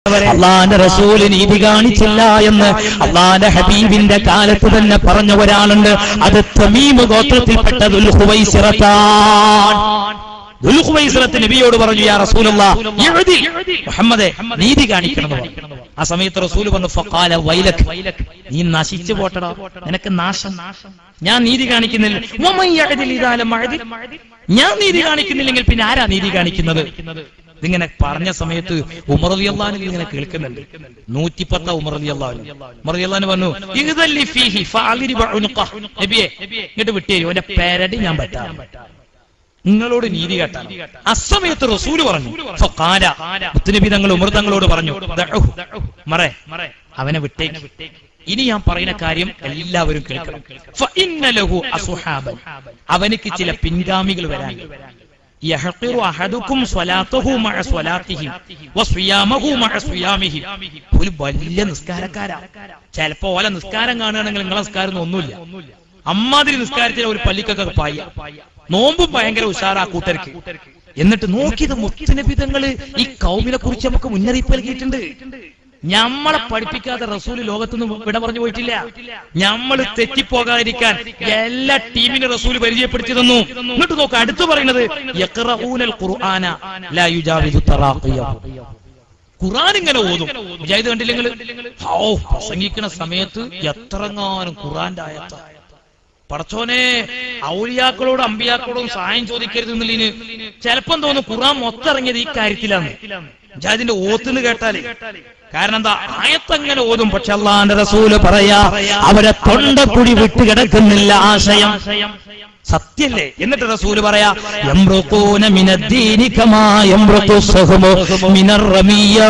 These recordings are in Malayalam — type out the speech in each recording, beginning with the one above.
അള്ളാന്റെ റസൂല് നീതി കാണിച്ചില്ല എന്ന് അള്ളാന്റെ ഹബീബിന്റെ കാലത്ത് തന്നെ പറഞ്ഞ ഒരാളുണ്ട് അത് തമീമ് ഗോത്രത്തിൽപ്പെട്ട ദുൽഹുവൈസിറത്താൻ ദുൽഹുവൈസിറത്ത് നബിയോട് പറഞ്ഞു യാ റസൂലുള്ള മുഹമ്മദെ നീതി കാണിക്കണം എന്ന് പറഞ്ഞു. ആ സമയത്ത് റസൂൽ പറഞ്ഞു ഫഖാല വൈലക് നീ നശിച്ചു പോട്ടടാ നിനക്ക് നാശം ഞാൻ നീതി കാണിക്കുന്നില്ല വമൻ യഅദിൽ ഇദാ ലം അഅദിൽ? ഞാൻ നീതി കാണിക്കുന്നില്ലെങ്കിൽ പിന്നെ ആരാ നീതി കാണിക്കുന്നത് ഇതിങ്ങനെ പറഞ്ഞ സമയത്ത് ഉമർ അലി അള്ളഹാൻ ഇങ്ങനെ കേൾക്കുന്നുണ്ട് നൂറ്റിപ്പത്ത ഉമർ അലി അള്ളഹാൻ ഉമർ അലി അള്ളഹാൻ പറഞ്ഞു "ഇഗ്ദല്ലി ഫീഹി ഫഅളിരി ബഉനുഖ." നബിയെ ഇങ്ങോട്ട് വിട്ടേരും അവന്റെ പെരടി ഞാൻ പറ്റാം നിങ്ങളോട് നീതി കേട്ടാണ് അസമയത്ത് റസൂല് പറഞ്ഞു ഫഖാല. മുത്തുനബി തങ്ങൾ ഉമർ തങ്ങളോട് പറഞ്ഞു "ദഅഹു." മറേ അവനെ വിട്ടേക്ക് ഇനി ഞാൻ പറയുന്ന കാര്യം എല്ലാവരും കേൾക്കണം ഫഇന്ന ലഹു അസുഹാബൻ. അവനിക്ക് ചില പിൻഗാമികൾ വരാൻ യഹ്ഖിറു അഹദുക്കും സ്വലാത്തഹു മഅ സ്വലാത്തിഹിം വസ്വിയാമഹു മഅ സ്വിയാമിഹിം ഒരു വലിയ നിസ്കാരക്കാരാ ചിലപ്പോ ഓല നിസ്കാരം കാണുകയാണെങ്കിൽ നിങ്ങളെ നിസ്കാരം ഒന്നും ഒന്നുമില്ല അമ്മാതിരി നിസ്കാരത്തിന് ഒരു പള്ളിക്കൊക്കെ പായ നോമ്പും ഭയങ്കര ഉഷാറാ കൂട്ടർക്ക് എന്നിട്ട് നോക്കിയത് മുത്തുനബിതങ്ങള് ഈ കൗമിനെ കുറിച്ച് നമുക്ക് മുന്നറിയിപ്പ് നൽകിയിട്ടുണ്ട് ഞമ്മളെ പഠിപ്പിക്കാതെ റസൂല് ലോകത്തുനിന്ന് വിട പറഞ്ഞു പോയിട്ടില്ല നമ്മൾ തെറ്റിപ്പോകാതിരിക്കാൻ എല്ലാ ടീമിനും റസൂല് പരിചയപ്പെടുത്തി തന്നു എന്നിട്ട് നോക്ക് അടുത്ത് പറയുന്നത് യഖ്റഊനൽ ഖുർആന ലാ യുജാവിസു തറാഖിയഹു ഖുർആൻ ഇങ്ങനെ ഓതും വിജായത് കണ്ടില്ലെങ്കിൽ ഓ പ്രസംഗിക്കുന്ന സമയത്ത് എത്രങ്ങാനും ഖുർആന്റെ ആയത്ത പടച്ചോനെ ഔലിയാക്കളോടും അമ്പിയാക്കളോടും സഹായം ചോദിക്കരുത് എന്നുള്ളതിന് ചിലപ്പം തോന്നും ഖുർആൻ മൊത്തം ഇറങ്ങിയത് ഈ കാര്യത്തിലാണ് ജാതിന്റെ ഓത്തുന്ന് കേട്ടാലേ കാരണം എന്താ ആയത്തങ്ങനെ ഓതും പക്ഷെ അള്ളാന്റെ റസൂല് പറയാ അവരെ തൊണ്ടക്കുഴി വിട്ട് കിടക്കുന്നില്ല ആശയം സത്യല്ലേ എന്നിട്ട് റസൂല് പറയാ യംറുഖൂന മിനദ്ദീനി കമാ യംറുഖു സഹ്മു മിനർ റമിയ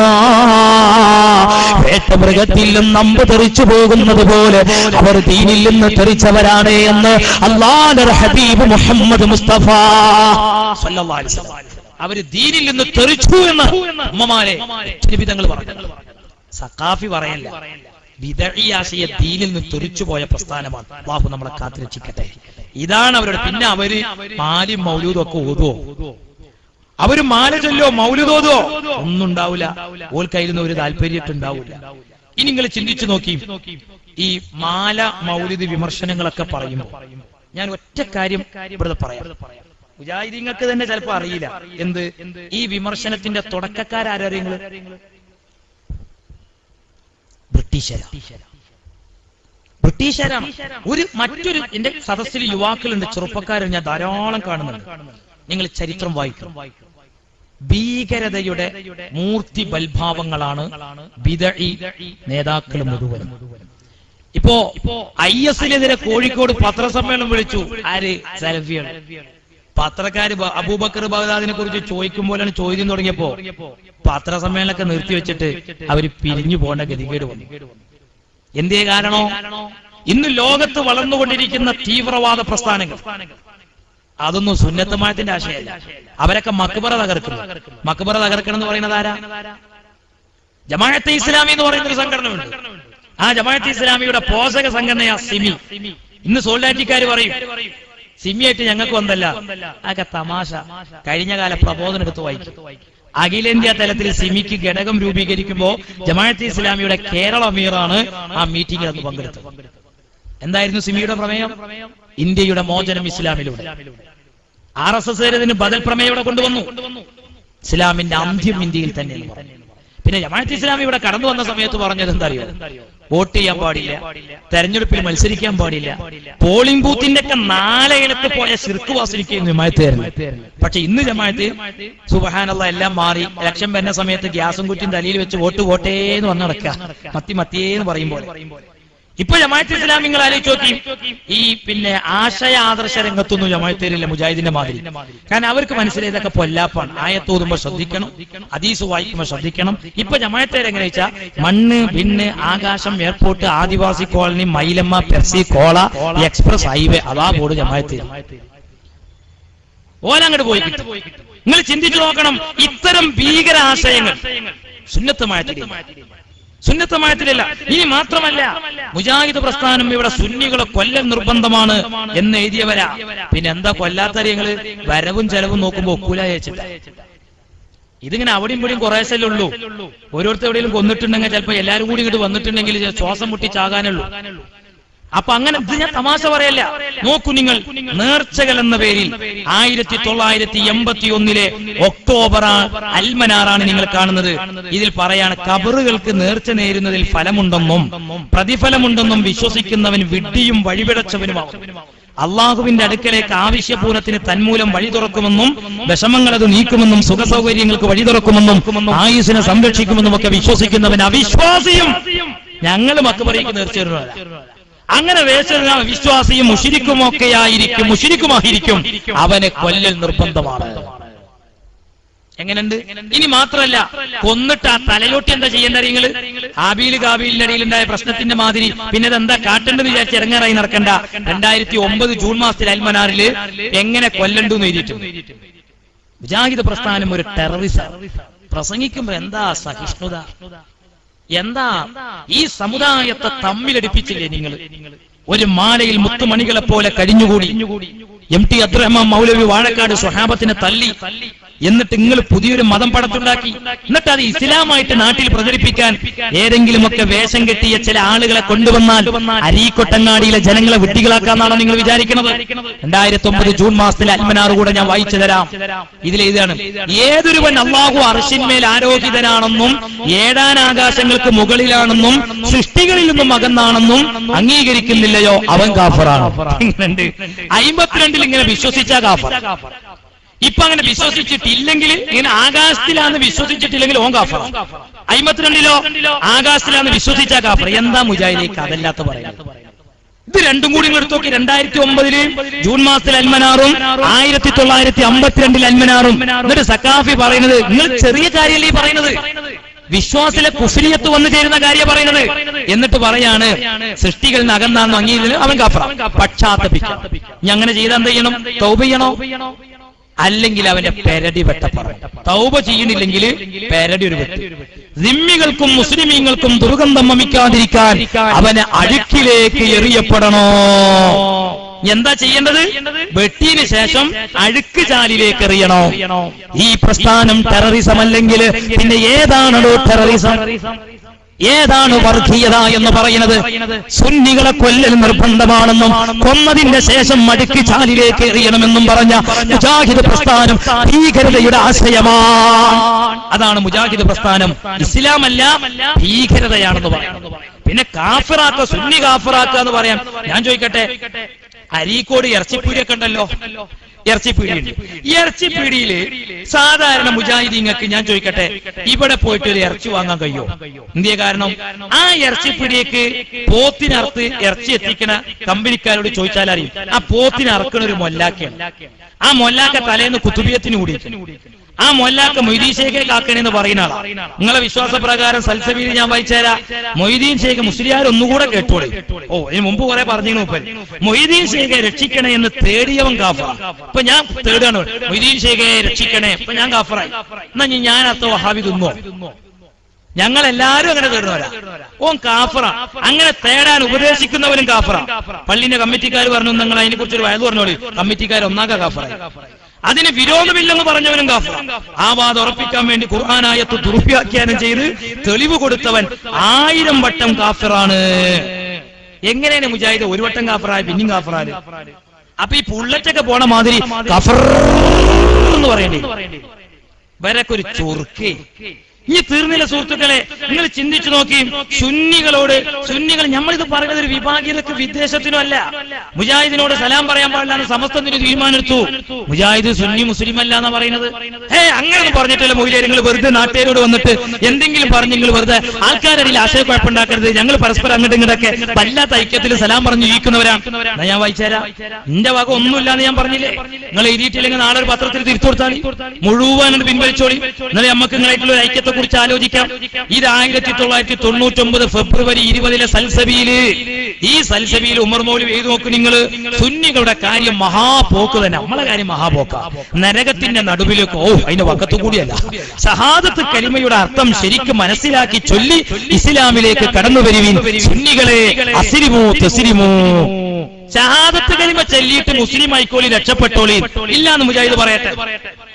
വേട്ടമൃഗത്തിൽ നിന്ന് നമ്പ് തെറിച്ചു പോകുന്നത് പോലെ അവർ ദീനിൽ നിന്ന് തെറിച്ചവരാണ് എന്ന് അള്ളാഹുന്റെ ഹബീബ് മുഹമ്മദ് മുസ്തഫ സല്ലല്ലാഹു അലൈഹി വസല്ലം. അവര് ദീനിൽ നിന്ന് തെറിച്ചു എന്ന് ഉമ്മമാരെ നിബിതങ്ങൾ പറഞ്ഞു സക്കാഫി പറയല്ല വിദഴിയാശയ ദീനിൽ നിന്ന് തെറിച്ചു പോയ പ്രസ്ഥാനമാണ് അള്ളാഹു നമ്മളെ കാത്തുരക്ഷിക്കട്ടെ ഇതാണ് അവരുടെ പിന്നെ അവര് മാലിം മൗലൂദും ഒക്കെ ഓതുവോ അവര് മാല ചൊല്ലോ മൗലുതോതോ ഒന്നും ഉണ്ടാവില്ല ഓൽ കയ്യിൽ നിന്ന് ഒരു താല്പര്യമായിട്ട് ഉണ്ടാവില്ല ഇനി നിങ്ങൾ ചിന്തിച്ചു നോക്കി ഈ മാല മൗലിദ് വിമർശനങ്ങളൊക്കെ പറയുമ്പോൾ ഞാൻ ഒറ്റ കാര്യം ഇവിടെ പറയാം മുജാഹിദീങ്ങൾക്ക് തന്നെ ചിലപ്പോ അറിയില്ല എന്ത് ഈ വിമർശനത്തിന്റെ തുടക്കക്കാരറിയങ്ങൾ ബ്രിട്ടീഷരാ ബ്രിട്ടീഷരാണ് ഒരു മറ്റൊരു എന്റെ സദസ്സിൽ യുവാക്കളുണ്ട് ചെറുപ്പക്കാരൻ ഞാൻ ധാരാളം കാണുന്നുണ്ട് നിങ്ങൾ ചരിത്രം വായിക്കും ഭീകരതയുടെ മൂർത്തി ബൽഭാവങ്ങളാണ് ബിദഇ നേതാക്കൾ മുഴുവൻ ഇപ്പോ ഐ എസിനെതിരെ കോഴിക്കോട് പത്രസമ്മേളനം വിളിച്ചു ആര് സലഫിയാണ് പത്രക്കാര് ബ- അബൂബക്കർ ബഗ്ദാദിനെ കുറിച്ച് ചോദിക്കുമ്പോഴാണ് ചോദ്യം തുടങ്ങിയപ്പോ പത്രസമ്മേളനമൊക്കെ നിർത്തിവെച്ചിട്ട് അവര് പിരിഞ്ഞു പോകേണ്ട ഗതികേട് വന്നു എന്തേ കാരണോ ഇന്ന് ലോകത്ത് വളർന്നുകൊണ്ടിരിക്കുന്ന തീവ്രവാദ പ്രസ്ഥാനങ്ങൾ അതൊന്നും സുന്നത്തമായത്തിന്റെ ആശയമല്ല അവരൊക്കെ മക്ബറ തകർക്കുന്നു മക്ബറ തകർക്കണം എന്ന് പറയുന്നത് ആരാ ജമാഅത്തെ ഇസ്ലാമി എന്ന് പറയുന്ന ഒരു സംഘടനയുണ്ട് ആ ജമാഅത്തെ ഇസ്ലാമിയുടെ പോഷക സംഘടനയാ സിമി ഇന്ന് സോൾഡാറ്റിക്കാർ പറയും സിമിയായിട്ട് ഞങ്ങൾക്ക് വന്നല്ല ആകെ തമാശ കഴിഞ്ഞ കാല പ്രബോധനം എടുത്ത് വായിക്കും അഖിലേന്ത്യാ തലത്തിൽ സിമിക്ക് ഘടകം രൂപീകരിക്കുമ്പോ ജമാഅത്തെ ഇസ്ലാമിയുടെ കേരള അമീറാണ് ആ മീറ്റിംഗിൽ അന്ന് പങ്കെടുത്തത് എന്തായിരുന്നു സിമിയുടെ പ്രമേയം ഇന്ത്യയുടെ മോചനം ഇസ്ലാമിലൂടെ ആർ എസ് എസ് ഇതിന് ബദൽ പ്രമേയം ഇവിടെ കൊണ്ടുവന്നു ഇസ്ലാമിന്റെ അന്ത്യം ഇന്ത്യയിൽ തന്നെ എന്ന് പറഞ്ഞു. പിന്നെ ജമാഅത്ത് ഇസ്ലാമി ഇവിടെ കടന്നു വന്ന സമയത്ത് പറഞ്ഞത് എന്താ അറിയോ വോട്ട് ചെയ്യാൻ പാടില്ല തെരഞ്ഞെടുപ്പിൽ മത്സരിക്കാൻ പാടില്ല പോളിംഗ് ബൂത്തിന്റെ ഒക്കെ നാലയിലത്ത് പോയ ശിർക്ക് വാസിരിക്കുന്നു ജമാഅത്ത് പക്ഷെ ഇന്ന് ജമാഅത്ത് സുബഹാനുള്ള എല്ലാം മാറി ഇലക്ഷൻ വരുന്ന സമയത്ത് ഗ്യാസും കുറ്റിയും തലയിൽ വെച്ച് വോട്ട് വോട്ടേന്ന് വന്ന് നടക്കുക മത്തി മത്തിയേന്ന് പറയുമ്പോൾ ഇപ്പൊ ജമാഅത്ത് ഇസ്ലാം നിങ്ങൾ ആലോചിച്ച് നോക്കി ഈ പിന്നെ ആശയ ആദർശ രംഗത്തൊന്നും ജമാഅത്തേരില്ല മുജാഹിദിന്റെ മാതിരി കാരണം അവർക്ക് മനസ്സിലായതൊക്കെ പൊല്ലാപ്പാണ് ആയത്തോതുമ്പോ ശ്രദ്ധിക്കണം ഹദീസ് വായിക്കുമ്പോ ശ്രദ്ധിക്കണം ഇപ്പൊ ജമാഅത്തേര് എങ്ങനെ വെച്ചാൽ മണ്ണ് ഭിന്ന് ആകാശം എയർപോർട്ട് ആദിവാസി കോളനി മൈലമ്മ പെർസി കോള എക്സ്പ്രസ് ഹൈവേ അതാ ബോർഡ് ജമാഅത്തേര് ഓലങ്ങോട്ട് പോയി കിട്ടും നിങ്ങൾ ചിന്തിച്ചു നോക്കണം ഇത്തരം ഭീകര ആശയങ്ങൾ സുന്നത്തമായിട്ടില്ല സുന്നത്തമായത്തിലല്ല ഇനി മാത്രമല്ല മുജാഹിദ് പ്രസ്ഥാനം ഇവിടെ സുന്നികളെ കൊല്ലം നിർബന്ധമാണ് എന്ന് എഴുതിയവരാ പിന്നെ എന്താ കൊല്ലാത്തറിയങ്ങള് വരവും ചെലവും നോക്കുമ്പോ ഒക്കൂല അയച്ചിട്ട ഇതിങ്ങനെ അവിടെയും ഇവിടെയും കുറേശ്ശല്ലേ ഉള്ളൂ ഓരോരുത്തർ എവിടെയെങ്കിലും കൊന്നിട്ടുണ്ടെങ്കിൽ ചിലപ്പോ എല്ലാരും കൂടി ഇങ്ങോട്ട് വന്നിട്ടുണ്ടെങ്കിൽ ശ്വാസം മുട്ടി ചാകാനുള്ളൂ അപ്പൊ അങ്ങനെ ഇത് ഞാൻ തമാശ പറയല്ല നോക്കൂ നിങ്ങൾ നേർച്ചകൾ എന്ന പേരിൽ ആയിരത്തി തൊള്ളായിരത്തി എൺപത്തി ഒന്നിലെ ഒക്ടോബർ ആ- അൽമനാറാണ് നിങ്ങൾ കാണുന്നത് ഇതിൽ പറയാണ് കബറുകൾക്ക് നേർച്ച നേരുന്നതിൽ ഫലമുണ്ടെന്നും പ്രതിഫലമുണ്ടെന്നും വിശ്വസിക്കുന്നവൻ വിഡ്ഢിയും വഴിപിഴച്ചവനുമാവും അള്ളാഹുവിന്റെ അടുക്കലേക്ക് ആവശ്യപൂരത്തിന് തന്മൂലം വഴി തുറക്കുമെന്നും വിഷമങ്ങൾ അത് നീക്കുമെന്നും സുഖസൗകര്യങ്ങൾക്ക് വഴി തുറക്കുമെന്നും ആയുസിനെ സംരക്ഷിക്കുമെന്നും ഒക്കെ വിശ്വസിക്കുന്നവൻ അവിശ്വാസിയും ഞങ്ങൾ മക്കബറയ്ക്ക് നേർച്ചേരുന്നവരാ അങ്ങനെ വേശ്വര വിശ്വാസിയും മുഷിരിക്കുമൊക്കെയായിരിക്കും മുഷിരിക്കുമായിരിക്കും അവനെ കൊല്ലൽ നിർബന്ധമാണ് എങ്ങനെയുണ്ട് ഇനി മാത്രമല്ല കൊന്നിട്ട് ആ തലയോട്ടി എന്താ ചെയ്യേണ്ട നിങ്ങള് ആബീല് കാബീലിന്റെ ഇടയിലുണ്ടായ പ്രശ്നത്തിന്റെ മാതിരി പിന്നെ ഇതെന്താ കാട്ടേണ്ടെന്ന് വിചാരിച്ച് ഇറങ്ങാറായി നടക്കണ്ട രണ്ടായിരത്തി ഒമ്പത് ജൂൺ മാസത്തിൽ അൽമനാറില് എങ്ങനെ കൊല്ലണ്ടു എന്ന് എഴുതിയിട്ടുണ്ട് മുജാഹിദ് പ്രസ്ഥാനം ഒരു ടെററിസം പ്രസംഗിക്കുമ്പോ എന്താ സഹിഷ്ണുത എന്താ ഈ സമുദായത്തെ തമ്മിലടിപ്പിച്ചില്ലേ നിങ്ങൾ ഒരു മാലയിൽ മുത്തുമണികളെ പോലെ കഴിഞ്ഞുകൂടി എം ടി അബ്ദുറഹ്മാൻ മൗലവി വാഴക്കാട് സ്വഹാബത്തിനെ തല്ലി എന്നിട്ട് നിങ്ങൾ പുതിയൊരു മതം പടത്തുണ്ടാക്കി എന്നിട്ട് അത് ഇസ്ലാമായിട്ട് നാട്ടിൽ പ്രചരിപ്പിക്കാൻ ഏതെങ്കിലുമൊക്കെ വേഷം കെട്ടിയ ചില ആളുകളെ കൊണ്ടുവന്നാൽ അരീക്കൊട്ടങ്ങാടിയിലെ ജനങ്ങളെ വിട്ടികളാക്കാന്നാണോ നിങ്ങൾ വിചാരിക്കുന്നത് രണ്ടായിരത്തി ഒമ്പത് ജൂൺ മാസത്തിലെ അൽമനാറ് കൂടെ ഞാൻ വായിച്ചു തരാം ഇതിൽ ഇതാണ് ഏതൊരുവൻ അള്ളാഹു അർഷിന്മേൽ ആരോഹിതനാണെന്നും ഏഴാനാകാശങ്ങൾക്ക് മുകളിലാണെന്നും സൃഷ്ടികളിൽ നിന്നും അകന്നാണെന്നും അംഗീകരിക്കുന്നില്ലയോ അവൻ കാഫറാണ് ഇങ്ങനെയുണ്ട് അയിമ്പത്തിരണ്ടിൽ ഇങ്ങനെ വിശ്വസിച്ച കാഫർ ഇപ്പൊ അങ്ങനെ വിശ്വസിച്ചിട്ടില്ലെങ്കിൽ ഇങ്ങനെ ആകാശത്തിലാന്ന് വിശ്വസിച്ചിട്ടില്ലെങ്കിൽ ഓൻ കാഫർ അയിമ്പത്തിരണ്ടിലോ ആകാശത്തിലാന്ന് വിശ്വസിച്ച കാഫർ എന്താ മുജാഹിലേക്ക് അതല്ലാത്ത പറയുന്നത് ഇത് രണ്ടും കൂടി ഇങ്ങോട്ട് നോക്കി രണ്ടായിരത്തി ഒമ്പതില് ജൂൺ മാസത്തിൽ അൽമനാറും ആയിരത്തി തൊള്ളായിരത്തി അമ്പത്തിരണ്ടിൽ അൽമനാറും എന്നിട്ട് സക്കാഫി പറയുന്നത് നിങ്ങൾ ചെറിയ കാര്യമല്ലേ ഈ പറയുന്നത് വിശ്വാസിലെ കുഫിലിയത്ത് വന്നു ചേരുന്ന കാര്യം പറയുന്നത് എന്നിട്ട് പറയാണ് സൃഷ്ടികളിൽ നിന്ന് അകന്നാന്ന് അംഗീകരിക്കുന്നത് അവൻ കാഫറ പക്ഷാത്തപിക്കാം ഇനി അങ്ങനെ ചെയ്താൽ എന്ത് ചെയ്യണം തൗബ ചെയ്യണോ അല്ലെങ്കിൽ അവന്റെ പെരടി വെട്ടപ്പറ തൗബ ചെയ്യണില്ലെങ്കിൽ പെരടി ഒരു വെട്ട് ദിമ്മികൾക്കും മുസ്ലിമീങ്ങൾക്കും ദുർഗന്ധം വമിക്കാതിരിക്കാൻ അവനെ അഴുക്കിലേക്ക് എറിയപ്പെടണോ എന്താ ചെയ്യേണ്ടത് വെട്ടിയതിനു ശേഷം അഴുക്ക് ചാലിലേക്ക് എറിയണോ ഈ പ്രസ്ഥാനം ടെററിസം അല്ലെങ്കിൽ പിന്നെ ഏതാണോ ടെററിസം ഏതാണ് വർഗീയത എന്ന് പറയുന്നത് സുന്നികളെ കൊല്ലൽ നിർബന്ധമാണെന്നും കൊന്നതിന്റെ ശേഷം മടുക്കി ചാലിലേക്ക് എറിയണമെന്നും പറഞ്ഞ മുജാഹിദ് പ്രസ്ഥാനം ഭീകരതയുടെ ആശയമാണ് അതാണ് മുജാഹിദ് പ്രസ്ഥാനം ഇസ്ലാമല്ല ഭീകരതയാണെന്ന് പറയുന്നത് പിന്നെ കാഫിറാക്ക സുന്നി കാഫിറാക്ക എന്ന് പറയാം ഞാൻ ചോദിക്കട്ടെ അരീക്കോട് ഇറച്ചിപ്പൂരിയൊക്കെ ഉണ്ടല്ലോ ഇറച്ചിപ്പീടിയുണ്ട് ഈ ഇറച്ചിപ്പീടിയില് സാധാരണ മുജാഹിദീങ്ങൾക്ക് ഞാൻ ചോദിക്കട്ടെ ഇവിടെ പോയിട്ട് ഒരു ഇറച്ചി വാങ്ങാൻ കഴിയോ എന്തിയ കാരണം ആ ഇറച്ചിപ്പീടിയേക്ക് പോത്തിനറുത്ത് ഇറച്ചി എത്തിക്കണ കമ്പനിക്കാരോട് ചോദിച്ചാൽ അറിയും ആ പോത്തിന് അറക്കണ ഒരു മൊല്ലാക്കയാണ് ആ മൊല്ലാക്ക തലേന്ന് കുത്തുബിയത്തിന് കൂടി ആ മൊല്ലാക്ക മൊയ്തീൻ ഷേഖെ കാക്കണെന്ന് പറയുന്ന ആളാ നിങ്ങളെ വിശ്വാസപ്രകാരം സൽസബീൽ ഞാൻ വായിച്ചുതരാ മൊയ്തീൻ ഷേഖ് മുസ്ലിയാർ ഒന്നുകൂടെ കേട്ടോളെ ഓ ഇതിന് മുമ്പ് കുറെ പറഞ്ഞു മുപ്പൻ മൊയ്തീൻ ഷേഖെ രക്ഷിക്കണേ എന്ന് തേടിയവൻ കാഫറ ഇപ്പൊ ഞാൻ തേടാണ് മൊയ്തീൻ ഷേഖെ രക്ഷിക്കണേ ഇപ്പൊ ഞാൻ കാഫറായി എന്നാ ഇനി ഞാൻ അർത്ഥ വഹാബി തിന്നോ ഞങ്ങൾ എല്ലാരും അങ്ങനെ തേടുന്നവരാ ഓൻ കാഫറ അങ്ങനെ തേടാൻ ഉപദേശിക്കുന്നവരും കാഫറ പള്ളിന്റെ കമ്മിറ്റിക്കാർ പറഞ്ഞു നിങ്ങൾ അതിനെ കുറിച്ച് ഒരു വയത് പറഞ്ഞോളി കമ്മിറ്റിക്കാർ ഒന്നാക കാഫറ അതിന് വിരോധമില്ലെന്ന് പറഞ്ഞവനും കാഫറ ആ വാദം ഉറപ്പിക്കാൻ വേണ്ടി ഖുർആാനായത്ത് ദുർവ്യാഖ്യാനം ചെയ്ത് തെളിവ് കൊടുത്തവൻ ആയിരം വട്ടം കാഫിറാണ് എങ്ങനെയാണ് മുജാഹിദ് ഒരു വട്ടം കാഫറായ പിന്നെയും കാഫറാല് അപ്പൊ ഈ പുള്ളറ്റൊക്കെ പോണ മാതിരി കഫർ എന്ന് പറയണ്ടേ ഇവരൊക്കെ ഒരു ചൊറുക്കേ ഇനി തീർന്നില്ല സുഹൃത്തുക്കളെ നിങ്ങൾ ചിന്തിച്ചു നോക്കി സുന്നികളോട് സുന്നികൾ നമ്മളിത് പറയുന്നത് ഒരു വിഭാഗീയതക്ക് വിദ്വേഷത്തിനും അല്ല മുജാഹിദിനോട് സലാം പറയാൻ പാടില്ല എന്ന് സമസ്തത്തിന് തീരുമാനമെടുത്തു മുജാഹിദ് സുന്നി മുസ്ലിം അല്ല എന്നാ പറയുന്നത് ഏ അങ്ങനെ പറഞ്ഞിട്ടല്ല മൊയ്ലേ നിങ്ങൾ വെറുതെ നാട്ടുകാരോട് വന്നിട്ട് എന്തെങ്കിലും പറഞ്ഞ് നിങ്ങൾ വെറുതെ ആൾക്കാരടിയിൽ ആശയക്കുഴപ്പമുണ്ടാക്കരുത് ഞങ്ങൾ പരസ്പരം അങ്ങോട്ടും ഇങ്ങോട്ടൊക്കെ വല്ലാത്ത ഐക്യത്തിൽ സലാം പറഞ്ഞു ജീവിക്കുന്നവരാണ് എന്നാ ഞാൻ വായിച്ചുതരാം എന്റെ വക ഒന്നുമില്ലാന്ന് ഞാൻ പറഞ്ഞില്ലേ നിങ്ങൾ എഴുതിയിട്ടില്ലെങ്കിൽ നാളെ ഒരു പത്രത്തിൽ തിരിച്ചു കൊടുത്താൽ മുഴുവൻ പിൻവലിച്ചോളി എന്നാലും നമുക്ക് നിങ്ങളായിട്ടുള്ള ഒരു ഐക്യത്തെ കുറിച്ച് ആലോചിക്കാം ഇത് ആയിരത്തി തൊള്ളായിരത്തി തൊണ്ണൂറ്റി ഒമ്പത് ഫെബ്രുവരി ഇരുപതിലെ സൽസബിയില് ഈ സൽസബിയിൽ ഉമർ മൗലി എഴുതി നോക്ക് നിങ്ങൾ സുന്നികളുടെ കാര്യം മഹാപോക്ക് തന്നെ നമ്മളെ കാര്യം മഹാപോക്ക നരകത്തിന്റെ നടുവിലേക്ക് ഓ അതിന്റെ വക്കത്തു കൂടിയല്ല ഷഹാദത്ത് കലിമയുടെ അർത്ഥം ശരിക്കും മനസ്സിലാക്കി ചൊല്ലി ഇസ്ലാമിലേക്ക് കടന്നു വരുവീൻ സുന്നികളെ അസിരിമോ തെസിരിമോ ഷഹാദത്ത് കലിമ ചൊല്ലിയിട്ട് മുസ്ലിം ആയിക്കോളി രക്ഷപ്പെട്ടോളി ഇല്ലാന്ന് മുജാഹിദ് പറയട്ടെ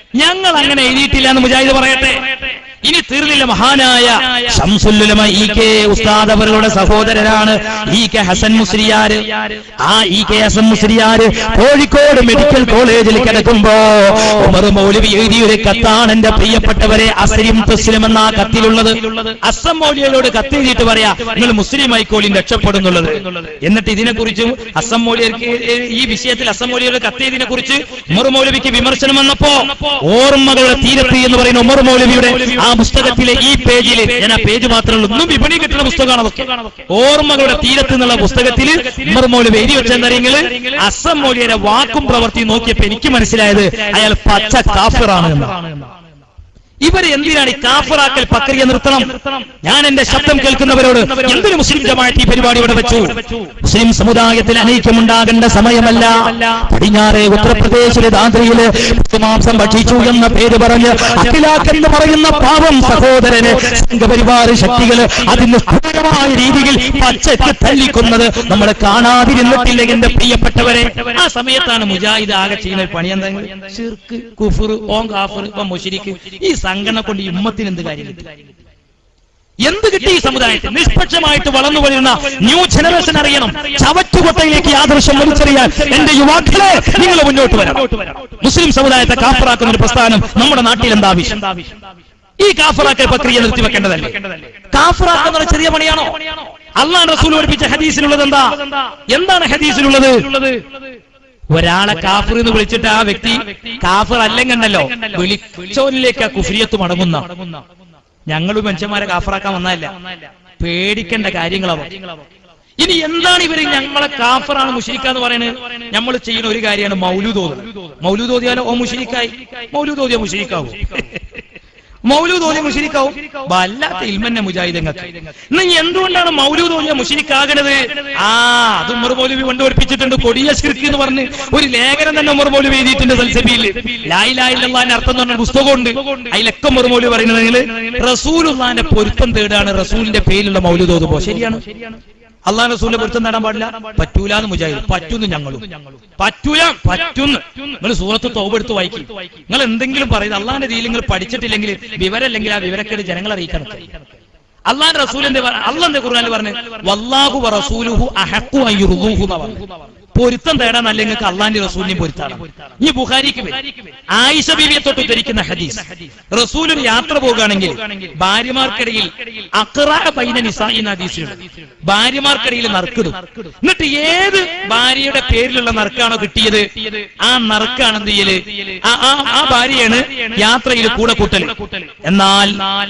ഞങ്ങൾ അങ്ങനെ എഴുതിയിട്ടില്ല എന്ന് മുജാഹിദ് പറയട്ടെ ഇനി തീർന്നില്ല മഹാനായ ശംസുല്ലുലമ ഇ കെ ഉസ്താദ് അവരുടെ സഹോദരനാണ് ഇ കെ ഹസൻ മുസ്ലിയാര് ആ ഇ കെ ഹസൻ മുസ്ലിയാര് കോഴിക്കോട് മെഡിക്കൽ കോളേജിൽ കിടക്കുമ്പോ ഉമർ മൗലവി എഴുതിയ ഒരു കത്താണ് എന്റെ പ്രിയപ്പെട്ടവരെ അസരിം തസ്ലിം എന്ന ആ കത്തിലുള്ളത് അസം മൗലിയരോട് കത്തെഴുതിയിട്ട് പറയാ നിങ്ങൾ മുസ്ലിം ആയിക്കോളിൻ രക്ഷപ്പെടുന്നുള്ളത് എന്നിട്ട് ഇതിനെക്കുറിച്ചും അസം മൗലിയർക്ക് ഈ വിഷയത്തിൽ അസം മൗലിയരുടെ കത്തെഴുതിനെ കുറിച്ച് ഉമർ മൗലവിക്ക് വിമർശനം വന്നപ്പോ ഓർമ്മകളുടെ തീരത്ത് എന്ന് പറയുന്ന ഉമർ മൗലവിയുടെ ആ പുസ്തകത്തിലെ ഈ പേജിൽ ഞാൻ ആ പേജ് മാത്രമേ ഉള്ളൂ ഒന്നും വിപണി കിട്ടുന്ന പുസ്തകമാണ് അതൊക്കെ ഓർമ്മകളുടെ തീരത്ത് എന്നുള്ള പുസ്തകത്തിൽ ഉമർ മൗലവി എഴുതി വെച്ചെന്നറിയങ്ങള് അസം മൗലിയുടെ വാക്കും പ്രവൃത്തിയും നോക്കിയപ്പോ എനിക്ക് മനസ്സിലായത് അയാൾ പച്ച കാഫിറാണ് എന്നാണ് ഇവര് എന്തിനാണ് ഈ കാഫറാക്കൽ പ്രക്രിയ നിർത്തണം ഞാൻ എന്റെ ശബ്ദം കേൾക്കുന്നവരോട് എന്തൊരു മുസ്ലിം ജമാഅത്ത് ഈ പരിപാടി ഇവിടെ വെച്ചു മുസ്ലിം സമുദായത്തിൽ അനൈക്യമുണ്ടാകേണ്ട സമയമല്ല പടിഞ്ഞാറെ ഉത്തർപ്രദേശിലെ ദാദ്രിയില് മാംസം ഭക്ഷിച്ചു എന്ന പേര് പറഞ്ഞ് അഖിലാഖ് എന്ന് പറയുന്ന പാവം സഹോദരന് സംഘപരിവാർ ശക്തികള് അതിന് ക്രൂരമായ രീതിയിൽ പച്ചയ്ക്ക് തല്ലിക്കൊന്നത് നമ്മൾ കാണാതിരുന്നിട്ടില്ല എന്റെ പ്രിയപ്പെട്ടവരെ ആ സമയത്താണ് മുജാഹിദ് ആകെ ചെയ്യുന്ന ഒരു പണി എന്തെങ്കിലും ഷിർക്ക് കുഫുർ ഓം കാഫർ ഇപ്പൊ മുഷിരിക്ക് ഈ സംഘടന കൊണ്ട് ഈ ഉമ്മത്തിന് എന്ത് കാര്യം കിട്ടി എന്ത് കിട്ടി ഈ സമുദായത്തിൽ നിഷ്പക്ഷമായിട്ട് വളർന്നു വരുന്ന ന്യൂ ജനറേഷൻ അറിയണം ചവറ്റുകൊട്ടയിലേക്ക് ഈ ആദർശം വലിച്ചെറിയാൻ എന്റെ യുവാക്കളെ നിങ്ങൾ മുന്നോട്ട് വരണം മുസ്ലിം സമുദായത്തെ കാഫറാക്കുന്ന ഒരു പ്രസ്ഥാനം നമ്മുടെ നാട്ടിൽ എന്താ ആവശ്യം ഈ കാഫറാക്കൽ പ്രക്രിയ നിർത്തിവെക്കേണ്ടതല്ലേ കാഫറാക്കുന്ന ചെറിയ പണിയാണോ അള്ളാൻ റസൂൽ പഠിപ്പിച്ച ഹദീസിലുള്ളത് എന്താ എന്താണ് ഹദീസിലുള്ളത് ഒരാളെ കാഫർ എന്ന് വിളിച്ചിട്ട് ആ വ്യക്തി കാഫർ അല്ലെങ്കണ്ടല്ലോ വിളിച്ചോനിലേക്ക് ആ കുഫ്രിയത്ത് മടങ്ങുന്ന ഞങ്ങളും മനുഷ്യന്മാരെ കാഫറാക്കാൻ വന്നതല്ല പേടിക്കേണ്ട കാര്യങ്ങളാവും ഇനി എന്താണ് ഇവര് ഞങ്ങളെ കാഫറാണ് മുഷിരിക്കാന്ന് പറയുന്നത് നമ്മൾ ചെയ്യുന്ന ഒരു കാര്യമാണ് മൗലൂദോത് മൗലൂദോതിയാലോ ഓ മുഷിരിക്കായി മൗലൂദോതിയ മുഷിരിക്കാവൂ മൗലൂദ് ഓതിയ മുഷിരിക്കാവും വല്ലാത്ത ഇൽമന്നെ മുജാഹിദങ്ങൾക്ക് ഇന്ന് ഇനി എന്തുകൊണ്ടാണ് മൗലൂദ് ഓതിയ മുഷിരിക്കാകണത് ആ അത് ഉമർ മൗലവി കൊണ്ട് പഠിപ്പിച്ചിട്ടുണ്ട് കൊടിയ ശിർക്ക് എന്ന് പറഞ്ഞ് ഒരു ലേഖനം തന്നെ ഉമർ മൗലവി എഴുതിയിട്ടുണ്ട് സൽസബിയിൽ ലായിലായില്ലാന്റെ അർത്ഥം എന്ന് പറഞ്ഞ പുസ്തകമുണ്ട് അതിലൊക്കെ ഉമർ മൗലവി പറയുന്നത് നിങ്ങൾ റസൂലുള്ളാന്റെ പൊരുത്തം തേടാണ് റസൂലിന്റെ പേരിലുള്ള മൗലൂദ് ഓതുമ്പോ ശരിയാണ് അള്ളാഹ് റസൂലിന്റെ പൊരുത്തം നേടാൻ പാടില്ല പറ്റൂല എന്ന് മുജാഹിദ് പറ്റുന്നു ഞങ്ങളും പറ്റൂല പറ്റുന്നു നിങ്ങൾ സൂറത്ത് തോപെടുത്ത് വായിക്കും നിങ്ങൾ എന്തെങ്കിലും പറയുന്നത് അള്ളാന്റെ രീതിയിൽ നിങ്ങൾ പഠിച്ചിട്ടില്ലെങ്കിൽ വിവരമില്ലെങ്കിൽ ആ വിവരക്കേട് ജനങ്ങളെ അറിയിക്കണം അള്ളാൻ റസൂലിന്റെ അള്ളാന്റെ ഖുർആനിൽ പറഞ്ഞു വല്ലാഹു വ റസൂലുഹു അഹഖു അൻ യുർദൂഹു എന്ന് പറഞ്ഞു. പൊരുത്തം തേടാൻ നല്ല നിങ്ങൾക്ക് അള്ളാന്റെ റസൂലിനെയും പൊരുത്താണ് ഈ ബുഖാരിക്ക് വരും. ആയിഷ ബീവിയെ തൊട്ട് ഉദ്ധരിക്കുന്ന ഹദീസ് റസൂലും യാത്ര പോകുകയാണെങ്കിൽ ഭാര്യമാർക്കിടയിൽ അക്റാ ബൈന നിസായി എന്ന ഹദീസിലുണ്ട് ഭാര്യമാർക്കിടയിൽ നറുക്കിടും എന്നിട്ട് ഏത് ഭാര്യയുടെ പേരിലുള്ള നറുക്കാണോ കിട്ടിയത് ആ നറുക്കാണ് എന്ത് ചെയ്യല് ആ- ആ- ആ ഭാര്യയാണ് യാത്രയിൽ കൂടെ കൂട്ടൽ എന്നാൽ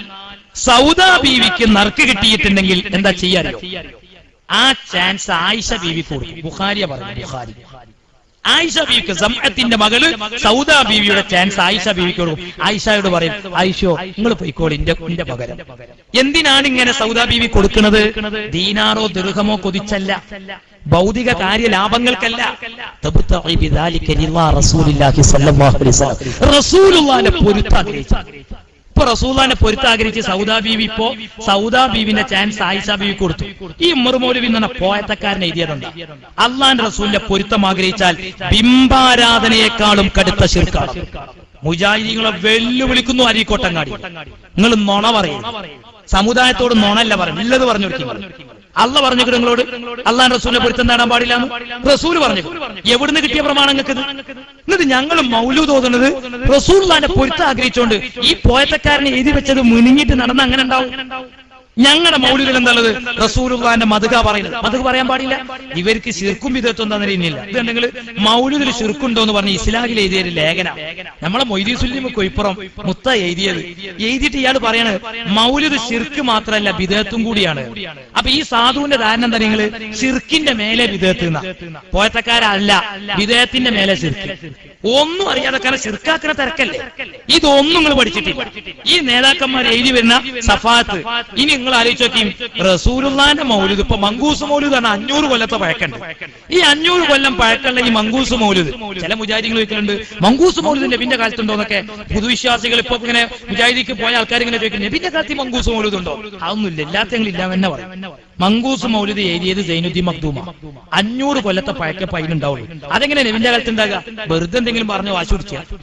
സൗദ ബീവിക്ക് നറുക്ക് കിട്ടിയിട്ടുണ്ടെങ്കിൽ എന്താ ചെയ്യാറിയോ ആ ചാൻസ് ആയിഷ ബീവിക്ക് കൊടുക്കും ബുഖാരിയ പറഞ്ഞു ബുഖാരി ആയിഷ ബീവിക്ക് സംഹത്തിന്റെ മകള് സൗദ ബീവിയുടെ ചാൻസ് ആയിഷ ബീവിക്ക് കൊടുക്കും ആയിഷയോട് പറയും ആയിഷോ നിങ്ങൾ പോയിക്കോളി ഇന്റെ ഇന്റെ പകരം എന്തിനാണ് ഇങ്ങനെ സൗദ ബീവി കൊടുക്കുന്നത് ദീനാറോ ദീർഘമോ കൊതിച്ചല്ല ഭൗതിക കാര്യ ലാഭങ്ങൾക്കല്ല തബ്തഗി ബിദാലിക റിളാ റസൂലില്ലാഹി സ്വല്ലല്ലാഹു അലൈഹി വസല്ലം റസൂലുള്ളാഹിന്റെ പൊരുത്തം ആഗ്രഹിച്ചു ഇപ്പൊ റസൂലാനെ പൊരുത്താഗ്രഹിച്ച് സൗദാ ബീവി ഇപ്പോ സൗദാ ബീവിന്റെ ചാൻസ് ആയിഷ ബീവി കൊടുത്തു ഈ ഉമ്മർമൗലവി എന്ന പോയത്തക്കാരൻ എഴുതിയതുണ്ട് അള്ളാൻ റസൂലിന്റെ പൊരുത്തം ആഗ്രഹിച്ചാൽ ബിംബാരാധനയെക്കാളും കടുത്ത ശിർക്കാണ് മുജാഹിദീങ്ങളെ വെല്ലുവിളിക്കുന്നു അരീക്കോട്ടങ്ങാടി നിങ്ങൾ നുണ പറയും സമുദായത്തോട് നുണല്ല പറയും ഇല്ലത് പറഞ്ഞു കൊടുക്കും അല്ല പറഞ്ഞു നിങ്ങളോട് അള്ളാൻ റസൂലിനെ പൊരുത്തം നേടാൻ പാടില്ല റസൂൽ പറഞ്ഞു എവിടുന്ന് കിട്ടിയ പ്രമാണം നിങ്ങൾക്ക് ഇത്? എന്നിട്ട് ഞങ്ങൾ മൗലു തോന്നുന്നത് റസൂലിന്റെ പൊരുത്തം ആഗ്രഹിച്ചുകൊണ്ട് ഈ പോയത്തക്കാരനെ എഴുതി വെച്ചത് മുനിങ്ങിട്ട് നടന്ന് അങ്ങനെ ഉണ്ടാവും ഞങ്ങളുടെ മൗലികൾ എന്താണത് റസൂലുള്ളാന്റെ മതുക പറയുന്നത് മതുക പറയാൻ പാടില്ല ഇവർക്ക് ശിർക്കും വിധത്വം എന്താണെന്ന് അറിയുന്നില്ല ഇതുണ്ടെങ്കിൽ മൗലിദിൽ ശിർക്കുണ്ടോ എന്ന് പറഞ്ഞ് ഇസ്ലാഹിൽ എഴുതിയ ഒരു ലേഖന നമ്മളെ മൊയ്തീസുല്ലിമ കൊയ്പ്പുറം മുത്ത എഴുതിയത് എഴുതിയിട്ട് ഇയാൾ പറയണത് മൗലിദ് ശിർക്ക് മാത്രമല്ല വിധേയത്വം കൂടിയാണ് അപ്പൊ ഈ സാധുവിന്റെ ധാരണ എന്താ നിങ്ങള് ഷിർക്കിന്റെ മേലെ വിധേയത്ത് പോയത്തക്കാരല്ല വിധേയത്തിന്റെ മേലെ ശിർക്ക് ഒന്നും അറിയാതെ കാരണം ശിർക്കാക്കുന്ന തിരക്കല്ലേ ഇതൊന്നും നിങ്ങൾ പഠിച്ചിട്ടില്ല ഈ നേതാക്കന്മാർ എഴുതി വരുന്ന സഫാത്ത് ഇനി നിങ്ങൾ ആലോചിച്ച് നോക്കിയും റസൂലുള്ളാന്റെ മൗലുദ് ഇപ്പൊ മങ്കൂസ് മൗലുദാണ് അഞ്ഞൂറ് കൊല്ലത്തെ പഴക്കണ്ട് ഈ അഞ്ഞൂറ് കൊല്ലം പഴക്കമുള്ള ഈ മങ്കൂസ് മൗലുദ് ചില മുജാഹിദികൾ ചോദിക്കുന്നുണ്ട് മങ്കൂസ് മൗലുദ് നബിന്റെ കാലത്തുണ്ടോ എന്നൊക്കെ പുതുവിശ്വാസികൾ ഇപ്പൊ ഇങ്ങനെ മുജാഹിദിക്ക് പോയ ആൾക്കാർ ഇങ്ങനെ ചോദിക്കും നബിന്റെ കാലത്ത് ഈ മങ്കൂസ് മൗലുദ് ഉണ്ടോ അതൊന്നുമില്ല എല്ലാത്തെങ്കിലും ഇല്ല എന്ന് പറയും മങ്കൂസ് മൗലുദ് എഴുതിയത് ജൈനുദ്ദീൻ മഖ്ദൂമ അഞ്ഞൂറ് കൊല്ലത്തെ പഴക്ക പൈനുണ്ടാവുള്ളൂ അതെങ്ങനെ നബിന്റെ കാലത്ത് ഉണ്ടാകുക വെറുതെ എന്തെങ്കിലും പറഞ്ഞു വാശി പിടിക്കുക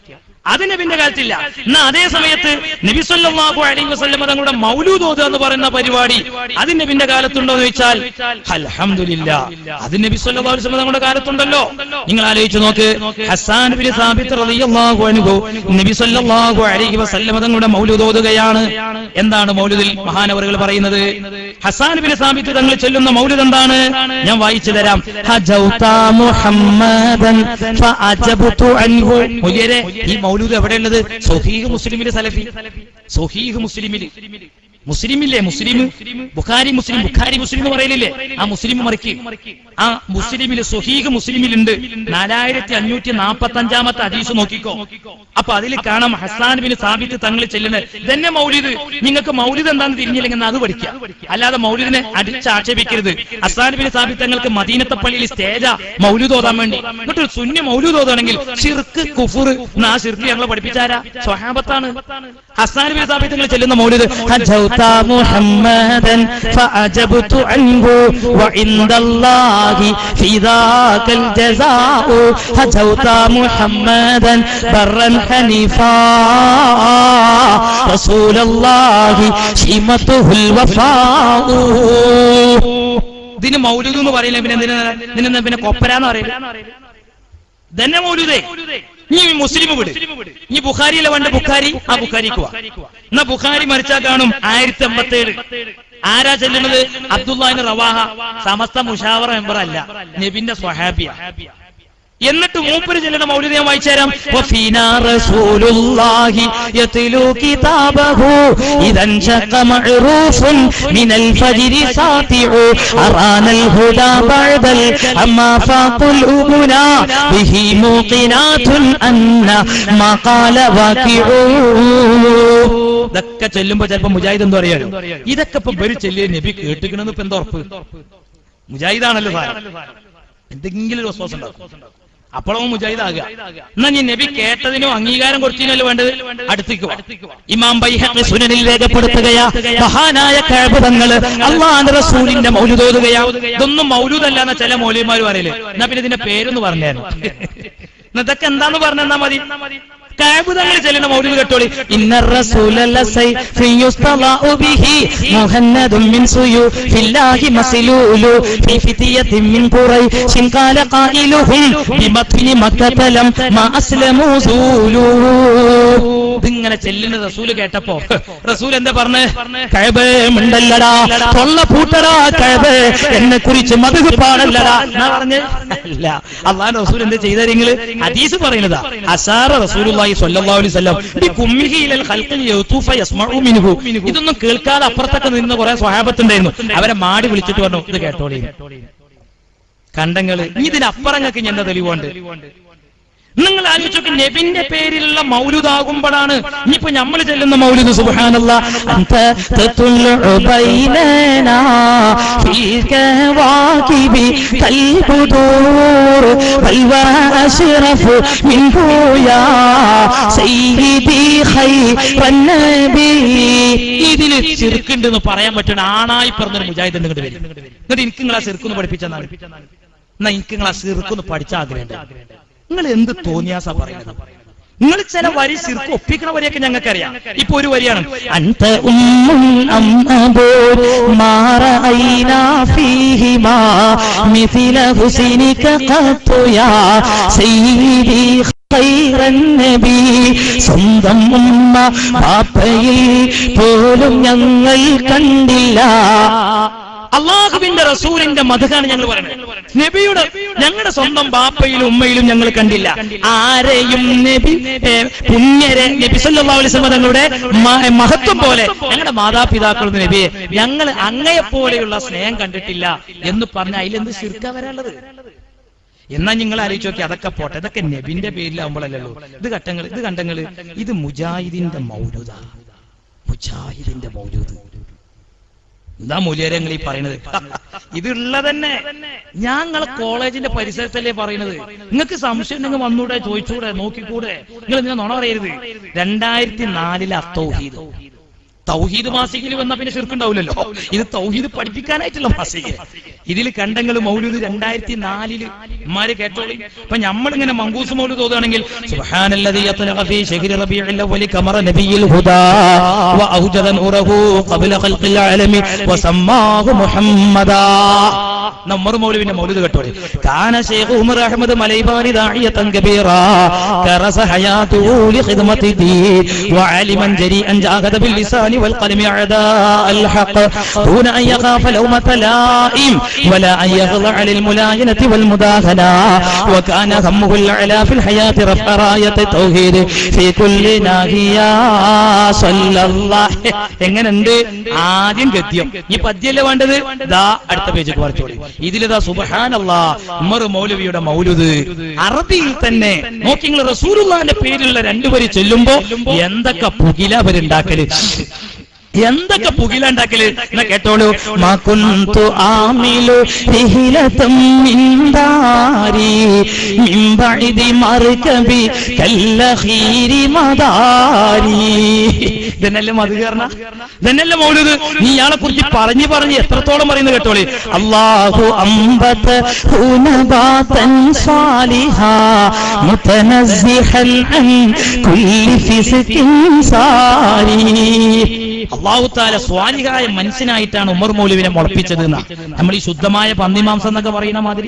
അത് നബിന്റെ കാലത്തില്ല എന്നാ അതേ സമയത്ത് നബി സല്ലല്ലാഹു അലൈഹി വസല്ലം തങ്ങളുടെ മൗലൂദ് ഓതുക എന്ന് പറയുന്ന പരിപാടി അത് നബിന്റെ കാലത്തുണ്ടോ എന്ന് ചോദിച്ചാൽ അൽഹംദുലില്ലാ അത് നബി സല്ലല്ലാഹു അലൈഹി വസല്ലം തങ്ങളുടെ കാലത്തുണ്ടല്ലോ നിങ്ങൾ ആലോചിച്ച് നോക്ക് ഹസ്സാൻ ബിൻ സാബിത്ത് റളിയല്ലാഹു അൻഹു നബി സല്ലല്ലാഹു അലൈഹി വസല്ലം തങ്ങളുടെ മൗലൂദ് ഓതുകയാണ് എന്താണ് മൗലൂദിൽ മഹാനവറുകൾ പറയുന്നത് ഹസ്സാൻ ബിൻ സാബിത്ത് തങ്ങൾ ചൊല്ലുന്ന മൗലൂദ് എന്താണ് ഞാൻ വായിച്ചു തരാം ഹജൗത മുഹമ്മദൻ ഫഅജബ്തു അൻഹു മുലിയരെ ഈ മൗലൂദ് എവിടെയുള്ളത് സൊഹീഹ് മുസ്ലിമിലെ സലഫി സൊഹീഹ് മുസ്ലിമിൽ മുസ്ലിമില്ലേ മുസ്ലിം ബുഖാരി മുസ്ലിം ബുഖാരി മുസ്ലിം എന്ന് പറയലില്ലേ ആ മുസ്ലിം മറിക്ക് ആ മുസ്ലിമിൽ സൊഹീഹ് മുസ്ലിമിലുണ്ട് നാലായിരത്തി അഞ്ഞൂറ്റി നാപ്പത്തി അഞ്ചാമത്തെ ഹദീസ് നോക്കിക്കോ അപ്പൊ അതിൽ കാണാം ഹസാൻ ബിൻ സാബിത്ത് തങ്ങൾ ചെല്ലുന്നത് ഇതന്നെ മൗലിദ് നിങ്ങൾക്ക് മൗലിദ് എന്താണെന്ന് തിരിഞ്ഞില്ലെങ്കിൽ എന്നാ അത് പഠിക്കാം അല്ലാതെ മൗലിദിനെ അടിച്ചാക്ഷേപിക്കരുത് ഹസാൻ ബിൻ സാബിത്ത് തങ്ങൾക്ക് മദീനത്തെ പള്ളിയിൽ സ്റ്റേജ മൗലിദ് ഓതാൻ വേണ്ടി എന്നിട്ട് ഒരു സുന്നി മൗലിദ് ഓതാണെങ്കിൽ ഷിർക്ക് കുഫുർ എന്നാ ഷിർക്ക് ഞങ്ങളെ പഠിപ്പിച്ചാരാ സ്വഹാബത്താണ് ഹസാൻ ബിൻ സാബിത്ത് തങ്ങൾ ചെല്ലുന്ന മൗലിദ് ഹജൗത മുഹമ്മദൻ ഫഅജബ്തു അൻഹു വഇൻദല്ലാഹി ഫീ ദാകൽ ജസാഉ ഹജൗത മുഹമ്മദൻ ബർറൻ ഹനീഫാ റസൂലല്ലാഹി ഷിമത്തുഹുൽ വഫാഉ ഇതിന് മൗലൂദ് എന്ന് പറയില്ല പിന്നെ എന്തിനാ ഇതിനെന്താ പിന്നെ കൊപ്പരാന്ന് പറയില്ല തന്നെ മൗലൂദേ നീ മുസ്ലിം വിട് നീ ബുഖാരിയിലെ വേണ്ട ബുഖാരി ആ ബുഖാരിക്ക് വാ എന്നാ ബുഖാരി മരിച്ചാൽ കാണും ആയിരത്തി എൺപത്തി ഏഴ് ആരാ ചെല്ലുന്നത് അബ്ദുല്ലാഹിന് റവാഹ സമസ്ത മുഷാവറ മെമ്പർ അല്ല നബിന്റെ സ്വഹാബിയ എന്നിട്ട് മൂപ്പര് ചെല്ലുന്ന മൗലിക ഞാൻ വായിച്ചുതരാം وفينا رسول الله يتلو كتابه إذا انشق معروف من الفجر ساطع أرانا الهدى بعد أما فاق الأمنا به موقنات أن ما قال واقع ഇതൊക്കെ ചെല്ലുമ്പോ ചിലപ്പോ മുജാഹിദ് എന്തോ അറിയാലോ ഇതൊക്കെ ഇപ്പൊ ബരി ചെല്ലിയ നബി കേട്ടിക്കണെന്ന് ഇപ്പൊ എന്താ ഉറപ്പ് മുജാഹിദാണല്ലോ സാധനം എന്തെങ്കിലും ഒരു വിശ്വാസം ഉണ്ടാവും അപ്പോഴും മുജാഹിദാകുക എന്നാ നീ നബി കേട്ടതിനോ അംഗീകാരം കൊടുത്തതിനല്ലോ വേണ്ടത് അടുത്തേക്ക് വാ. ഇമാം ബൈഹഖി സുനനിൽ രേഖപ്പെടുത്തുകയാ മഹാനായ കഅബതങ്ങള് അള്ളാഹുവിന്റെ റസൂലിന്റെ മൗലൂദോതുകയാ ഇതൊന്നും മൗലൂദല്ല എന്ന ചില മൗലിമാർ പറയല് എന്നാ പിന്നെ ഇതിന്റെ പേരൊന്ന് പറഞ്ഞായിരുന്നു എന്നാ ഇതൊക്കെ എന്താന്ന് പറഞ്ഞാ മതി കാബുതങ്ങൾ ചെല്ലുന്ന മൗലൂദ് കേട്ടോളി ഇന്ന റസൂല ലസൈഫി യുസ്തളാഉ ബിഹി മുഹന്നദും മിൻ സുയൂഫില്ലാഹി മസ്ലൂലു ഫി ഫിതിയത്തിൻ മിൻ ഖുറൈശിൻ ഖാല ഖായിലുഹും ബിമത്നി മക്കതലം മാ അസ്ലമു സൂലു ഇതിങ്ങനെ ചെല്ലുന്ന റസൂല് കേട്ടപ്പോ റസൂൽ എന്താ പറഞ്ഞ് കഴബേ മിണ്ടല്ലടാ തൊള്ള പൂട്ടടാ കഴബേ എന്നെ കുറിച്ച് മധു പാടല്ലടാ എന്നാ പറഞ്ഞ് അല്ല അള്ളാഹ് റസൂൽ എന്താ ചെയ്ത നിങ്ങള് ഹദീസ് പറയുന്നതാ അസാറ റസൂലുള്ളാഹി സ്വല്ലല്ലാഹു അലൈഹി വസല്ലം ബി കുമ്മിഹി ഇലൽ ഖൽഖിൽ യൗതൂഫ യസ്മഉ മിൻഹു ഇതൊന്നും കേൾക്കാതെ അപ്പുറത്തൊക്കെ നിന്ന കുറെ സ്വഹാബത്തുണ്ടായിരുന്നു അവരെ മാടി വിളിച്ചിട്ട് പറഞ്ഞു ഇത് കേട്ടോളി കണ്ടങ്ങള് ഇനി ഇതിനപ്പുറങ്ങൾക്ക് ഇനി എന്താ തെളിവുണ്ട് നിങ്ങൾ ആലോചിച്ചൊക്കെ നബിന്റെ പേരിലുള്ള മൗലുദാകുമ്പോഴാണ് ഇനിയിപ്പോ നമ്മൾ ചെല്ലുന്ന മൗലുദ് സുബാനല്ല أنت تطلع بيننا في الكواكب كالبدور بل وأشرف منه يا سيدي خير النبي ഇതില് ചെറുക്കുണ്ടെന്ന് പറയാൻ പറ്റുന്ന ആണായി പറഞ്ഞൊരു മുജാഹിദ് ഇങ്ങോട്ട് വരും എന്നിട്ട് എനിക്ക് നിങ്ങൾ ആ ചെറുക്കൊന്ന് പഠിപ്പിച്ചെന്നാണ് എന്നാ എനിക്ക് നിങ്ങൾ ആ ചെറുക്കൊന്ന് പഠിച്ച ആഗ്രഹമുണ്ട് നിങ്ങൾ എന്ത് തോന്നിയാസാ പറയുന്നത് നിങ്ങൾ ചില വരി ചെറുക്ക് ഒപ്പിക്കണ വരിയൊക്കെ ഞങ്ങൾക്കറിയാം ഇപ്പൊ ഒരു വരിയാണ് أنت أم أم أبو ما رأينا فيهما مثل حسنك قط يا سيدي خير النبي സ്വന്തം ഉമ്മ പാപ്പയിൽ പോലും ഞങ്ങൾ കണ്ടില്ല അള്ളാഹുവിന്റെ റസൂലിന്റെ മധുക്കാണ് ഞങ്ങൾ പറയുന്നത് നബിയുടെ ഞങ്ങളുടെ സ്വന്തം ബാപ്പയിലും ഉമ്മയിലും ഞങ്ങൾ കണ്ടില്ല ആരെയും നബി ഏ, പുണ്യരെ നബി സല്ലല്ലാഹു അലൈഹി വസല്ലം തങ്ങളുടെ മ- മഹത്വം പോലെ ഞങ്ങളുടെ മാതാപിതാക്കളും നബിയെ ഞങ്ങൾ അങ്ങയെപ്പോലെയുള്ള സ്നേഹം കണ്ടിട്ടില്ല എന്ന് പറഞ്ഞ അതിലെന്ത് ശിർക്ക വരാനുള്ളത് എന്നാ നിങ്ങൾ ആലോചിച്ച് നോക്കി അതൊക്കെ പോട്ടെ ഇതൊക്കെ നബിന്റെ പേരിലാവുമ്പോഴല്ലോ ഇത് ഘട്ടങ്ങൾ ഇത് കണ്ടങ്ങള് ഇത് മുജാഹിദിന്റെ മൗലൂദ മുജാഹിദിന്റെ മൗലൂദ് എന്താ മൂല്യരങ്ങൾ ഈ പറയുന്നത് ഇതുള്ളതന്നെ ഞങ്ങളെ കോളേജിന്റെ പരിസരത്തല്ലേ പറയുന്നത് നിങ്ങൾക്ക് സംശയം ഉണ്ടെങ്കിൽ വന്നൂടെ ചോദിച്ചൂടെ നോക്കിക്കൂടെ നിങ്ങൾ ഇങ്ങനെ നുണ പറയരുത് രണ്ടായിരത്തി നാലിലെ അത്തൗഹീദ് തൗഹീദ് മാസികയിൽ വന്ന പിന്നെ ശിർക്കുണ്ടാവില്ലല്ലോ ഇത് തൗഹീദ് പഠിപ്പിക്കാനായിട്ടുള്ള മാസിക ഇതിൽ കണ്ടങ്ങൾ മൗലൂദ് രണ്ടായിരത്തി നാലില് ഉമ്മാര് കേട്ടോളി ഇപ്പൊ നമ്മളിങ്ങനെ മങ്കൂസ് മൗലു തോന്നുകയാണെങ്കിൽ സുബ്ഹാനല്ലദീ യത്ലഖ ഫീ ശഹരി റബീഇൽ അവ്വലി കമറ നബിയിൽ ഹുദാ വഅൗജദ നൂറഹു ഖബ്ല ഖൽഖിൽ ആലമി വസമ്മാഹു മുഹമ്മദാ നമ്മർ മൗലവിന്റെ മൗലിദ് കേട്ടോളി കാന ശൈഖ് ഉമർ അഹ്മദ് മലൈബാനി ദാഇയതൻ കബീറാ കറസ ഹയാതുഹു لخدمة الدين وعالما جريئا جاهد باللسان والقلم أعداء الحق دون أن يخاف لومة لائم ولا أن يخضع للملاينة والمداهنة وكان همه الأعلى في الحياة رفع راية التوحيد في كل ناحية صلى الله എങ്ങനെയുണ്ട് ആദ്യം ഗദ്യം ഈ പദ്യല്ലേ വേണ്ടത് ദാ അടുത്ത പേജ് കുറച്ചോളി ഇതിലിതാ സുബഹാനല്ലാ ഉമർ മൗലവിയുടെ മൗലുദ് അറബിയിൽ തന്നെ നോക്കി നിങ്ങൾ റസൂലുള്ളാന്റെ പേരിലുള്ള രണ്ടുപേര് ചെല്ലുമ്പോ എന്തൊക്കെ പുകില അവരുണ്ടാക്കല് എന്തൊക്കെ പുകില ഉണ്ടാക്കല് എന്നാ കേട്ടോളൂ മകുന്തു ആമിലു റിഹിലതം മിൻദാരി മിൻ ബഅദി മർകബി കല്ലഖീരി മദാരി ഇതന്നല്ലേ മധു കയറണ ഇതന്നല്ലേ മൗലൂദ് നീ ഇയാളെ കുറിച്ച് പറഞ്ഞു പറഞ്ഞ് എത്രത്തോളം പറയുന്നത് കേട്ടോളി അല്ലാഹു അംബത ഹുനബാതൻ സാലിഹാ മുതനസ്സിഹൽ അൻ കുല്ലി ഫിസ്കിൻ സാരി അള്ളാഹു താല സ്വാലിഹായ മനുഷ്യനായിട്ടാണ് ഉമർ മൗലുവിനെ മുളപ്പിച്ചത് എന്നാ നമ്മൾ ഈ ശുദ്ധമായ പന്നിമാംസം എന്നൊക്കെ പറയുന്ന മാതിരി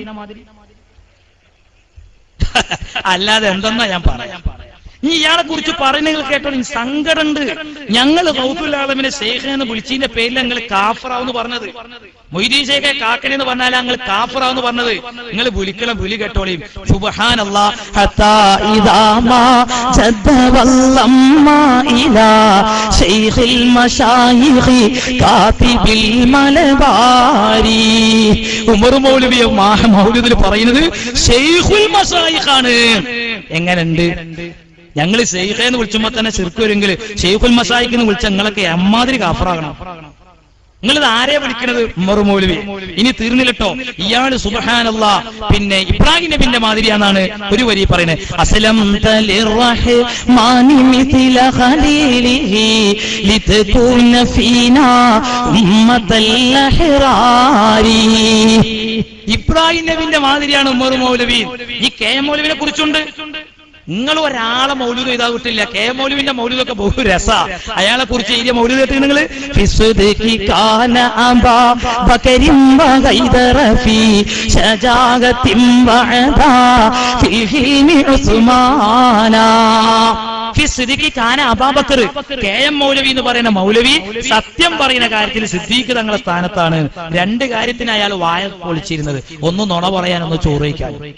അല്ലാതെ എന്തെന്നാ ഞാൻ പറയാം നീ ഇയാളെ കുറിച്ച് പറയുന്നത് കേട്ടോ നീ സങ്കടമുണ്ട് ഞങ്ങൾ റൗഫുല്ലാലമിനെ ശേഖ എന്ന് വിളിച്ചതിന്റെ പേരിൽ ഞങ്ങൾ കാഫറാവെന്ന് പറഞ്ഞത് മൊയ്തീൻ ശേഖെ കാക്കനെന്ന് പറഞ്ഞാൽ ഞങ്ങൾ കാഫറാവെന്ന് പറഞ്ഞത് നിങ്ങൾ വിളിക്കണം വിളി കേട്ടോളിയും സുബഹാനല്ലാ حتى إذا ما جد واللما إلى شيخ المشايخ كاتب الملباري ഉമർ മൗലവിയ മാഹ മൗലൂദിൽ പറയുന്നത് ഷെയ്ഖുൽ മസായിഖാണ് എങ്ങനെയുണ്ട് ഞങ്ങൾ ഷെയ്ഖെന്ന് വിളിച്ചുമ്പോ തന്നെ ചെറുക്ക് വരുമെങ്കിൽ ഷെയ്ഖുൽ മസായിഖ് എന്ന് വിളിച്ച ഞങ്ങളൊക്കെ എമ്മാതിരി കാഫറാകണം നിങ്ങളിത് ആരെ വിളിക്കണത് ഉമർ മൗലവി ഇനി തീർന്നില്ലട്ടോ ഇയാള് സുബഹാനല്ല പിന്നെ ഇബ്രാഹിം നബിന്റെ മാതിരിയാണെന്നാണ് ഒരു വരി പറയുന്നത് അസലം أسلمت للرحمن مثل خليله لتكون فينا أمة الأحرار ഇബ്രാഹിം നബിന്റെ മാതിരിയാണ് ഉമർ മൗലവി ഈ കെ എം മൗലവിനെ കുറിച്ചുണ്ട് നിങ്ങൾ ഒരാളെ മൗലൂദ് ചെയ്താൽ കിട്ടില്ല കെ എം മൗലവിന്റെ മൗലൂദൊക്കെ ബഹു രസ അയാളെ കുറിച്ച് എഴുതിയ മൗലൂദ് കേട്ട് നിങ്ങൾ في الصدق كان أبا بكر وغيدر في شجاعة وعدا في الحلم عثمانا സിദ്ദീഖ് ഖാന അബാബക്കർ കെ എം മൗലവി എന്ന് പറയുന്ന മൗലവി സത്യം പറയുന്ന കാര്യത്തിൽ സിദ്ദീഖ് തങ്ങളുടെ സ്ഥാനത്താണ് രണ്ട് കാര്യത്തിന് അയാൾ വായ പൊളിച്ചിരുന്നത് ഒന്ന് നുണ പറയാൻ ഒന്ന് ചോറ് വയ്ക്കാൻ